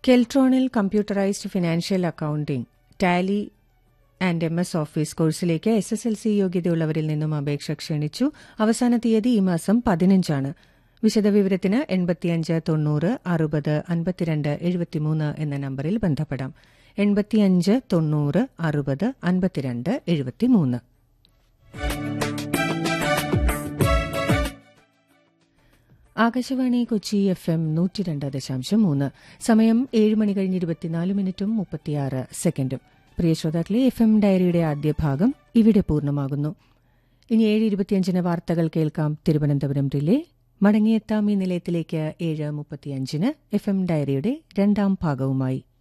കെൽട്രോണിൽ computerised financial accounting Tally and M S office കോഴ്സിലേക്ക് S S L C യോഗ്യതയുള്ളവരിൽ നിന്നും അപേക്ഷ ക്ഷണിച്ചു അവസാന തീയതി ഈ മാസം പതിനഞ്ചാണ് വിശദവിവരത്തിന് എൺപത്തിയഞ്ച് തൊണ്ണൂറ് അറുപത് അൻപത്തിരണ്ട് എഴുപത്തിമൂന്ന് എന്ന നമ്പറിൽ ബന്ധപ്പെടാം എൺപത്തിയഞ്ച് തൊണ്ണൂറ് അറുപത് അൻപത്തിരണ്ട് എഴുപത്തിമൂന്ന് ആകാശവാണി കൊച്ചി എഫ് എം നൂറ്റി രണ്ട് ദശാംശം മൂന്ന് സമയം ഏഴ് മണി കഴിഞ്ഞ് ഇരുപത്തിനാല് മിനിറ്റും മുപ്പത്തിയാറ് സെക്കൻഡും പ്രിയ ശ്രോതാക്കളെ എഫ് എം ഡയറിയുടെ ആദ്യ ഭാഗം ഇവിടെ പൂർണ്ണമാകുന്നു ഇനി ഏഴ് ഇരുപത്തിയഞ്ചിന് വാർത്തകൾ കേൾക്കാം തിരുവനന്തപുരം റിലേ മടങ്ങിയെത്താം ഈ നിലയത്തിലേക്ക് ഏഴ് മുപ്പത്തിയഞ്ചിന് എഫ് എം ഡയറിയുടെ രണ്ടാം ഭാഗവുമായി